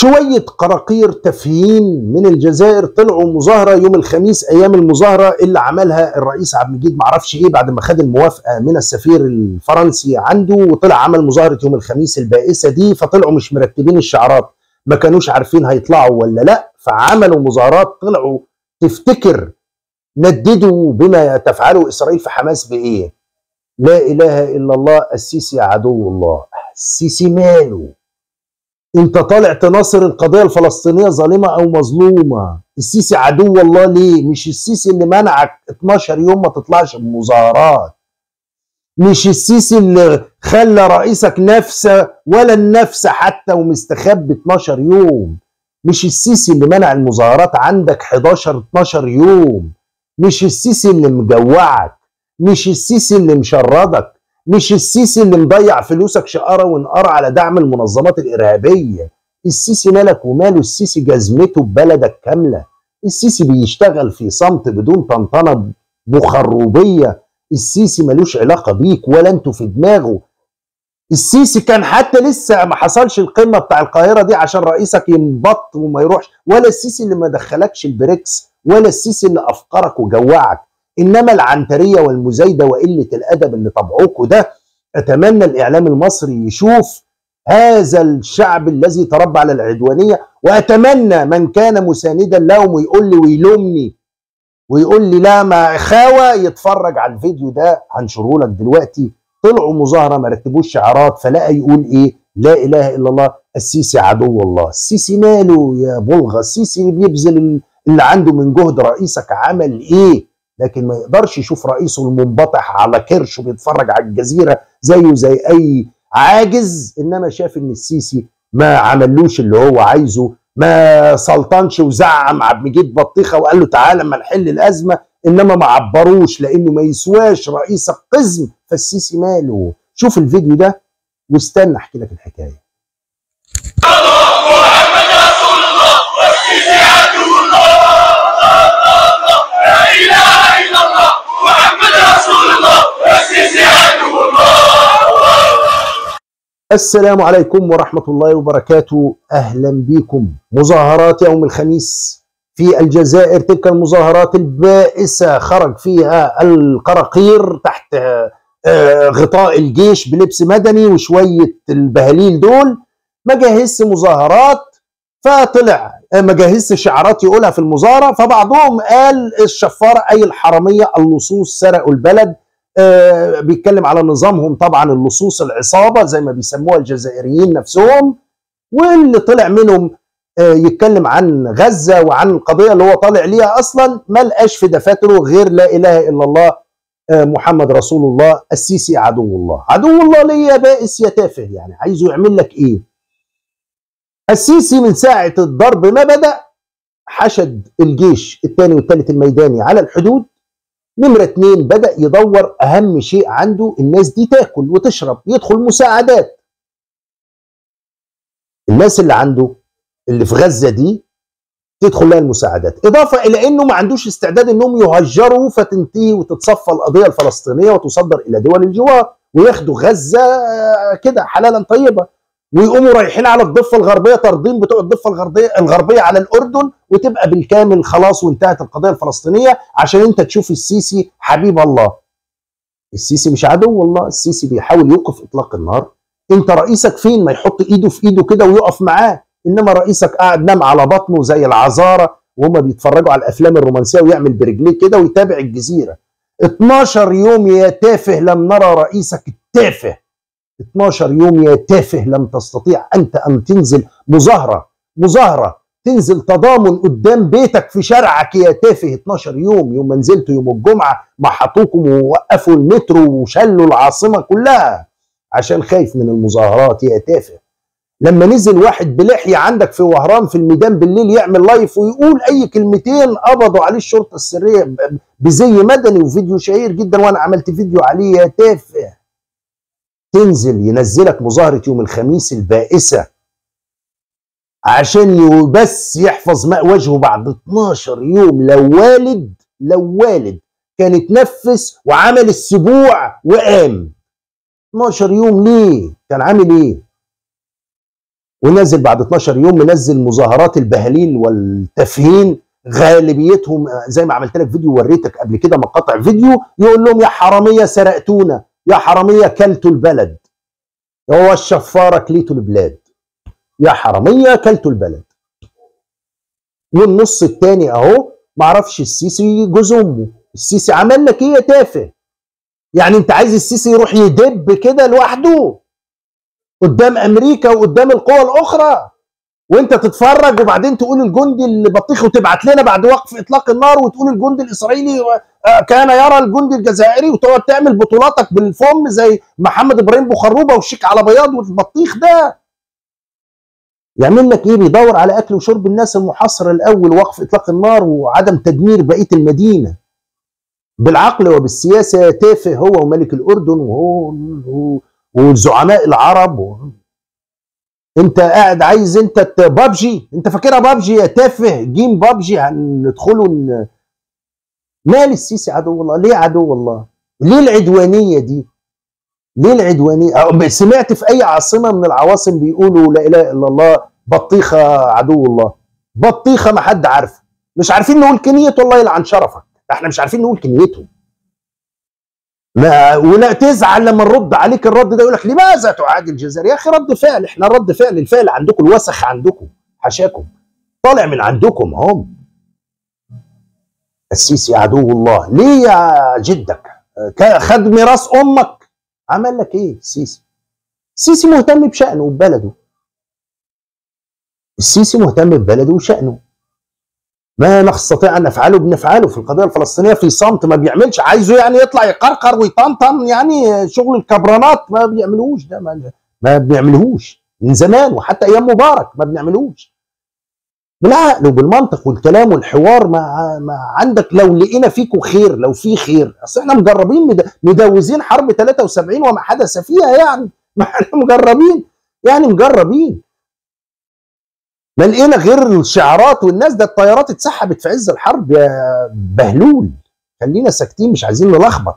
شوية قراقير تافهين من الجزائر طلعوا مظاهرة يوم الخميس أيام المظاهرة اللي عملها الرئيس عبد المجيد معرفش إيه بعد ما خد الموافقة من السفير الفرنسي عنده وطلع عمل مظاهرة يوم الخميس البائسة دي فطلعوا مش مرتبين الشعارات ما كانوش عارفين هيطلعوا ولا لا فعملوا مظاهرات طلعوا تفتكر نددوا بما تفعله إسرائيل في حماس بإيه لا إله إلا الله السيسي عدو الله السيسي ماله انت طالع تناصر القضيه الفلسطينيه ظالمه او مظلومه السيسي عدو الله ليه مش السيسي اللي منعك 12 يوم ما تطلعش بمظاهرات مش السيسي اللي خلى رئيسك نفسه ولا النفس حتى ومستخبي 12 يوم مش السيسي اللي منع المظاهرات عندك 11 12 يوم مش السيسي اللي مجوعك مش السيسي اللي مشردك مش السيسي اللي مضيع فلوسك شقاره ونقاره على دعم المنظمات الارهابيه السيسي مالك وماله السيسي جزمته ببلدك كامله السيسي بيشتغل في صمت بدون طنطنه بخروبيه السيسي ملوش علاقه بيك ولا انتوا في دماغه السيسي كان حتى لسه ما حصلش القمه بتاع القاهره دي عشان رئيسك ينبط وما يروحش ولا السيسي اللي ما دخلكش البريكس ولا السيسي اللي افقرك وجوعك انما العنتريه والمزايده وقله الادب اللي طبعوكوا ده اتمنى الاعلام المصري يشوف هذا الشعب الذي تربى على العدوانيه واتمنى من كان مساندا لهم ويقول لي ويلومني ويقول لي لا ما خاوه يتفرج على الفيديو ده هنشره لك دلوقتي طلعوا مظاهره ما رتبوش شعارات فلقى يقول ايه لا اله الا الله السيسي عدو الله السيسي ماله يا بلغه السيسي اللي بيبذل اللي عنده من جهد رئيسك عمل ايه لكن ما يقدرش يشوف رئيسه المنبطح على كرش وبيتفرج على الجزيره زيه زي اي عاجز انما شاف ان السيسي ما عملوش اللي هو عايزه ما سلطنش وزعم عبد المجيد بطيخه وقال له تعالى اما نحل الازمه انما ما عبروش لانه ما يسواش رئيس القزم فالسيسي ماله شوف الفيديو ده واستنى احكي لك الحكايه محمد رسول الله والسيسي عدو الله لا اله الا الله محمد رسول الله والسيسي عدو الله السلام عليكم ورحمة الله وبركاته أهلا بكم مظاهرات يوم الخميس في الجزائر تلك المظاهرات البائسة خرج فيها القراقير تحت آه، غطاء الجيش بلبس مدني وشوية البهاليل دول ما جهزش مظاهرات فطلع آه، ما جهزش شعارات يقولها في المظاهرة فبعضهم قال الشفارة أي الحرامية اللصوص سرقوا البلد آه، بيتكلم على نظامهم طبعا اللصوص العصابه زي ما بيسموها الجزائريين نفسهم واللي طلع منهم آه، يتكلم عن غزه وعن القضيه اللي هو طالع ليها اصلا ما لقاش في دفاتره غير لا اله الا الله آه، محمد رسول الله السيسي عدو الله عدو الله ليه يا بائس يا تافه يعني عايزه يعمل لك ايه السيسي من ساعه الضرب ما بدا حشد الجيش الثاني والثالث الميداني على الحدود نمرة اتنين بدأ يدور أهم شيء عنده الناس دي تاكل وتشرب يدخل مساعدات الناس اللي عنده اللي في غزة دي تدخل لها المساعدات إضافة إلى أنه ما عندوش استعداد أنهم يهجروا فتنتهي وتتصفى القضية الفلسطينية وتصدر إلى دول الجوار وياخدوا غزة كده حلالا طيبة ويقوموا رايحين على الضفة الغربية طاردين بتوع الضفة الغربية الغربية على الأردن وتبقى بالكامل خلاص وانتهت القضية الفلسطينية عشان انت تشوف السيسي حبيب الله السيسي مش عدو الله السيسي بيحاول يوقف إطلاق النار انت رئيسك فين ما يحط ايده في ايده كده ويقف معاه انما رئيسك قاعد نام على بطنه زي العذارة وهما بيتفرجوا على الافلام الرومانسية ويعمل برجليه كده ويتابع الجزيرة 12 يوم يا تافه لم نرى رئيسك التافه 12 يوم يا تافه لم تستطيع انت ان تنزل مظاهره مظاهره تنزل تضامن قدام بيتك في شارعك يا تافه 12 يوم يوم ما نزلتوا يوم الجمعه محطوكم ووقفوا المترو وشلوا العاصمه كلها عشان خايف من المظاهرات يا تافه لما نزل واحد بلحيه عندك في وهران في الميدان بالليل يعمل لايف ويقول اي كلمتين قبضوا عليه الشرطه السريه ب- بزي مدني وفيديو شهير جدا وانا عملت فيديو عليه يا تافه تنزل ينزلك مظاهرة يوم الخميس البائسة عشان يو- بس يحفظ ماء وجهه بعد 12 يوم لو والد لو والد كان اتنفس وعمل السبوع وقام 12 يوم ليه كان عامل ايه ونزل بعد 12 يوم منزل مظاهرات البهاليل والتفهين غالبيتهم زي ما عملت لك فيديو وريتك قبل كده مقاطع فيديو يقول لهم يا حراميه سرقتونا يا حراميه كلتوا البلد هو الشفاره كليتوا البلاد يا حراميه كلتوا البلد والنص التاني اهو معرفش السيسي جوز امه السيسي عمل لك ايه يا تافه يعني انت عايز السيسي يروح يدب كده لوحده قدام امريكا وقدام القوى الاخرى وانت تتفرج وبعدين تقول الجندي البطيخ وتبعت لنا بعد وقف اطلاق النار وتقول الجندي الاسرائيلي آه، كان يرى الجندي الجزائري وتقعد تعمل بطولاتك بالفم زي محمد ابراهيم بخروبه والشيك على بياض والبطيخ ده يعمل لك ايه بيدور على اكل وشرب الناس المحاصره الاول وقف اطلاق النار وعدم تدمير بقيه المدينه بالعقل وبالسياسه تافه هو وملك الاردن وهو وزعماء العرب و... انت قاعد عايز انت ت- بابجي انت فاكرها بابجي يا تافه جيم بابجي هندخله ن... مال السيسي عدو الله ليه عدو الله ليه العدوانيه دي ليه العدوانيه أو سمعت في اي عاصمه من العواصم بيقولوا لا اله الا الله بطيخه عدو الله بطيخه ما حد عارفه مش عارفين نقول كنيه الله يلعن شرفك احنا مش عارفين نقول كنيته ما ولا تزعل لما نرد عليك الرد ده يقول لك لماذا تعادي الجزائر يا اخي رد فعل احنا رد فعل الفعل عندكم الوسخ عندكم حاشاكم طالع من عندكم هم السيسي عدو الله ليه يا جدك ك- خد ميراث امك عمل لك ايه السيسي السيسي مهتم بشأنه وببلده السيسي مهتم ببلده وشأنه ما نستطيع ان نفعله بنفعله في القضيه الفلسطينيه في صمت ما بيعملش عايزه يعني يطلع يقرقر ويطنطن يعني شغل الكبرانات ما بيعملوش ده ما, ما بنعملهوش من زمان وحتى ايام مبارك ما بنعملوش بالعقل وبالمنطق والكلام والحوار مع, مع عندك لو لقينا فيكم خير لو في خير اصل احنا مجربين مد- مدوزين حرب 73 وما حدث فيها يعني ما احنا مجربين يعني مجربين ما لقينا غير الشعارات والناس ده الطيارات اتسحبت في عز الحرب يا بهلول خلينا ساكتين مش عايزين نلخبط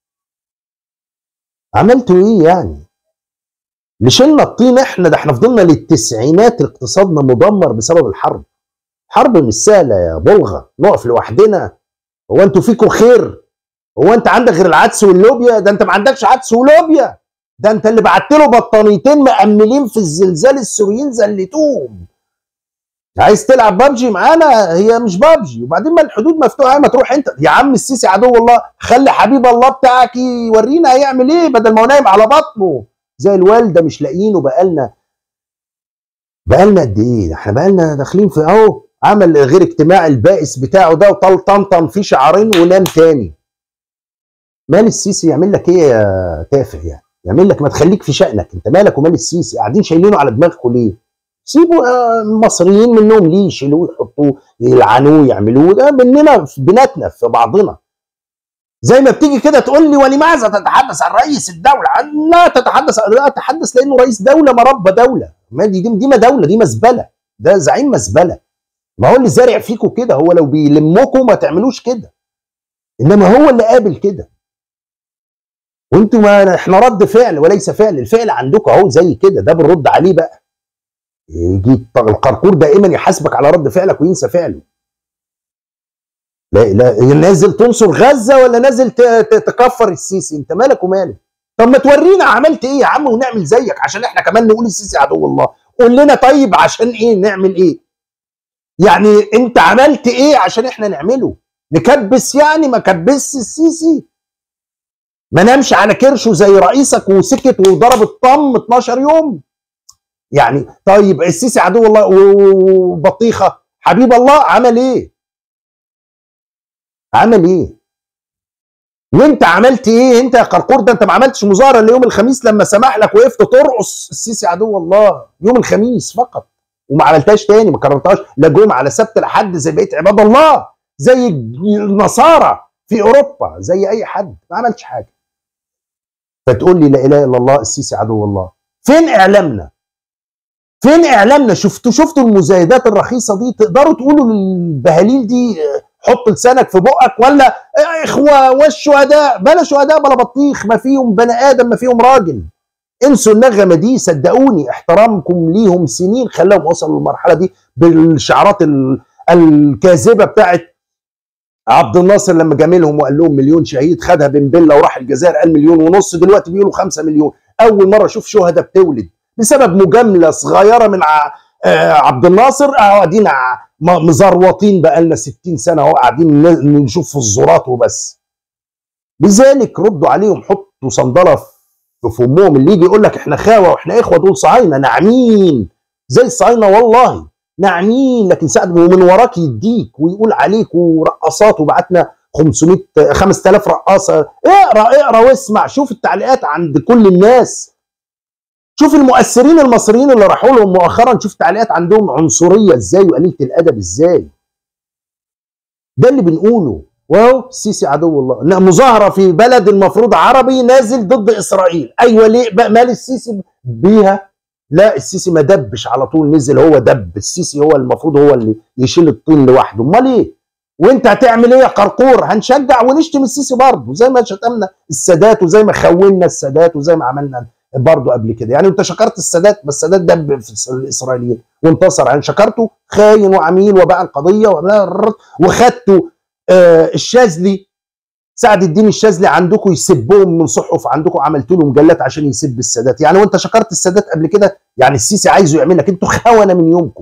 عملتوا ايه يعني اللي شلنا الطين احنا ده احنا فضلنا للتسعينات اقتصادنا مدمر بسبب الحرب حرب مش سهله يا بلغه نقف لوحدنا هو انتوا فيكم خير هو انت عندك غير العدس واللوبيا ده انت ما عندكش عدس ولوبيا ده انت اللي بعت له بطانيتين مأملين في الزلزال السوريين زلتوهم عايز تلعب بابجي معانا هي مش بابجي وبعدين ما الحدود مفتوحه ما تروح انت يا عم السيسي عدو الله خلي حبيب الله بتاعك يورينا هيعمل ايه بدل ما هو نايم على بطنه زي الوالده مش لاقيينه بقالنا بقالنا قد ايه احنا بقالنا داخلين في اهو عمل غير اجتماع البائس بتاعه ده وطل طنطن فيه شعارين ونام تاني مال السيسي يعمل لك ايه يا تافه يعني يعمل لك ما تخليك في شأنك انت مالك ومال السيسي قاعدين شايلينه على دماغكم ليه سيبوا آه، المصريين منهم ليه يشيلوه يحطوه يلعنوه يعملوه ده مننا في بيناتنا في بعضنا زي ما بتيجي كده تقول لي ولماذا تتحدث عن رئيس الدولة عن- لا تتحدث لا اتحدث لانه رئيس دولة ما رب دولة ما دي دي, دي ما دولة دي مزبلة ده زعيم مزبلة ما هو اللي زارع فيكم كده هو لو بيلمكم ما تعملوش كده انما هو اللي قابل كده وانتوا ما احنا رد فعل وليس فعل الفعل عندكم اهو زي كده ده بنرد عليه بقى يجي القرقور دائما يحاسبك على رد فعلك وينسى فعله لا لا نازل تنصر غزه ولا نازل ت- ت- تكفر السيسي انت مالك وماله طب ما تورينا عملت ايه يا عم ونعمل زيك عشان احنا كمان نقول السيسي عدو الله قول لنا طيب عشان ايه نعمل ايه يعني انت عملت ايه عشان احنا نعمله نكبس يعني ما كبسش السيسي ما نامش على كرشه زي رئيسك وسكت وضرب الطم 12 يوم يعني طيب السيسي عدو الله و- وبطيخه حبيب الله عمل ايه؟ عمل ايه؟ وانت عملت ايه؟ انت يا قرقور ده انت ما عملتش مظاهره الا يوم الخميس لما سمح لك وقفت ترقص السيسي عدو الله يوم الخميس فقط وما عملتهاش تاني ما كررتهاش لا جمعه لا سبت لا حد زي بقيه عباد الله زي النصارى في اوروبا زي اي حد ما عملتش حاجه فتقول لي لا اله الا الله السيسي عدو الله فين اعلامنا؟ فين اعلامنا شفتوا شفتوا المزايدات الرخيصه دي تقدروا تقولوا للبهاليل دي آه، حط لسانك في بقك ولا آه، اخوه والشهداء بلا شهداء بلا بطيخ ما فيهم بني ادم ما فيهم راجل انسوا النغمه دي صدقوني احترامكم ليهم سنين خلاهم وصلوا للمرحله دي بالشعارات ال- الكاذبه بتاعت عبد الناصر لما جاملهم وقال لهم مليون شهيد خدها بن بيلا وراح الجزائر قال مليون ونص دلوقتي بيقولوا خمسة مليون اول مره اشوف شهداء بتولد بسبب مجامله صغيره من ع- آه، عبد الناصر اهو قاعدين ع- م- مزروطين بقالنا 60 سنه اهو قاعدين ن- نشوف في الزورات وبس لذلك ردوا عليهم حطوا صندله في فمهم اللي يجي يقول لك احنا خاوه واحنا اخوه دول صهاينه ناعمين زي الصهاينه والله ناعمين لكن ساعد ومن وراك يديك ويقول عليك ورقصات وبعتنا 500 5000 رقاصه اقرا اقرا واسمع شوف التعليقات عند كل الناس شوف المؤثرين المصريين اللي راحوا لهم مؤخرا شوف تعليقات عندهم عنصريه ازاي وقليله الادب ازاي ده اللي بنقوله واو السيسي عدو الله لا، مظاهره في بلد المفروض عربي نازل ضد اسرائيل ايوه ليه بقى مال السيسي بيها لا السيسي ما دبش على طول نزل هو دب السيسي هو المفروض هو اللي يشيل الطين لوحده امال ايه وانت هتعمل ايه يا قرقور هنشجع ونشتم السيسي برضه زي ما شتمنا السادات وزي ما خولنا السادات وزي ما عملنا برضه قبل كده يعني انت شكرت السادات بس السادات دب في الاسرائيليين وانتصر يعني شكرته خاين وعميل وباع القضيه وعملها وخدته آه الشاذلي سعد الدين الشاذلي عندكم يسبهم من صحف عندكم عملتوا له مجلات عشان يسب السادات يعني وانت شكرت السادات قبل كده يعني السيسي عايزه يعمل لك انتوا خونه من يومكم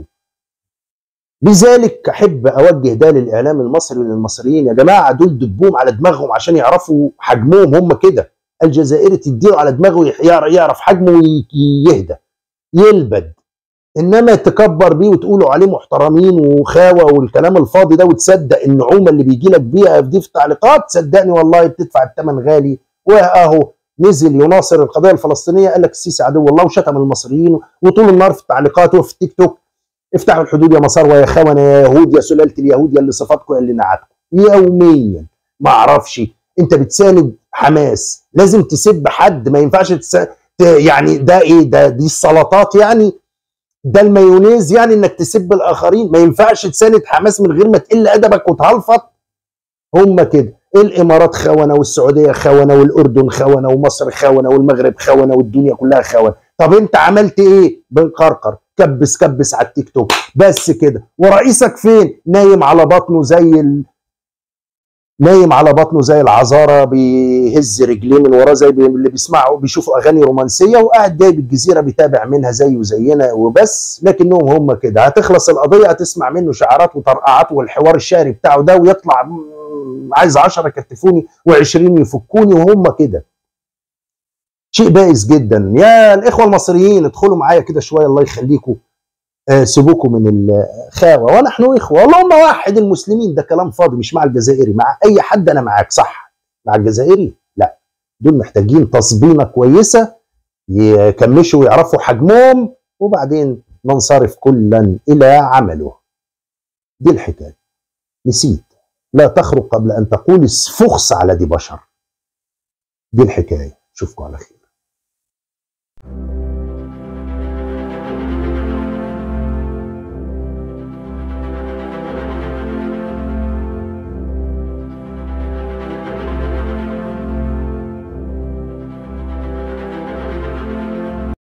لذلك احب اوجه ده للاعلام المصري وللمصريين يا جماعه دول دبوهم على دماغهم عشان يعرفوا حجمهم هم كده الجزائري تديله على دماغه يح- يعرف حجمه ويهدى يلبد انما تكبر بيه وتقولوا عليه محترمين وخاوه والكلام الفاضي ده وتصدق النعومه اللي بيجي لك بيها دي في التعليقات صدقني والله بتدفع الثمن غالي واهو نزل يناصر القضيه الفلسطينيه قال لك السيسي عدو الله وشتم المصريين وطول النهار في التعليقات وفي التيك توك افتحوا الحدود يا مصاروة يا خونه يا يهود يا سلاله اليهود يا اللي صفاتكم يا اللي نعتكم يوميا ما اعرفش انت بتساند حماس لازم تسب حد ما ينفعش تس... ت- يعني ده ايه ده دي السلطات يعني ده المايونيز يعني انك تسب الاخرين ما ينفعش تساند حماس من غير ما تقل ادبك وتهلفط هم كده الامارات خونه والسعوديه خونه والاردن خونه ومصر خونه والمغرب خونه والدنيا كلها خونه طب انت عملت ايه بنقرقر كبس كبس على التيك توك بس كده ورئيسك فين نايم على بطنه زي ال... نايم على بطنه زي العذارى بيهز رجليه من وراه زي بي- اللي بيسمعوا بيشوفوا اغاني رومانسيه وقاعد جايب الجزيره بيتابع منها زيه زينا وبس لكنهم هم كده هتخلص القضيه هتسمع منه شعارات وطرقعات والحوار الشعري بتاعه ده ويطلع مم، عايز 10 يكتفوني و20 يفكوني وهم كده شيء بائس جدا يا الاخوه المصريين ادخلوا معايا كده شويه الله يخليكم آه، سيبوكم من الخاوه ونحن اخوه اللهم واحد المسلمين ده كلام فاضي مش مع الجزائري مع اي حد انا معاك صح مع الجزائري لا دول محتاجين تصبينه كويسه يكمشوا ويعرفوا حجمهم وبعدين ننصرف كلا الى عمله دي الحكايه نسيت لا تخرج قبل ان تقول فخس على دي بشر دي الحكايه اشوفكم على خير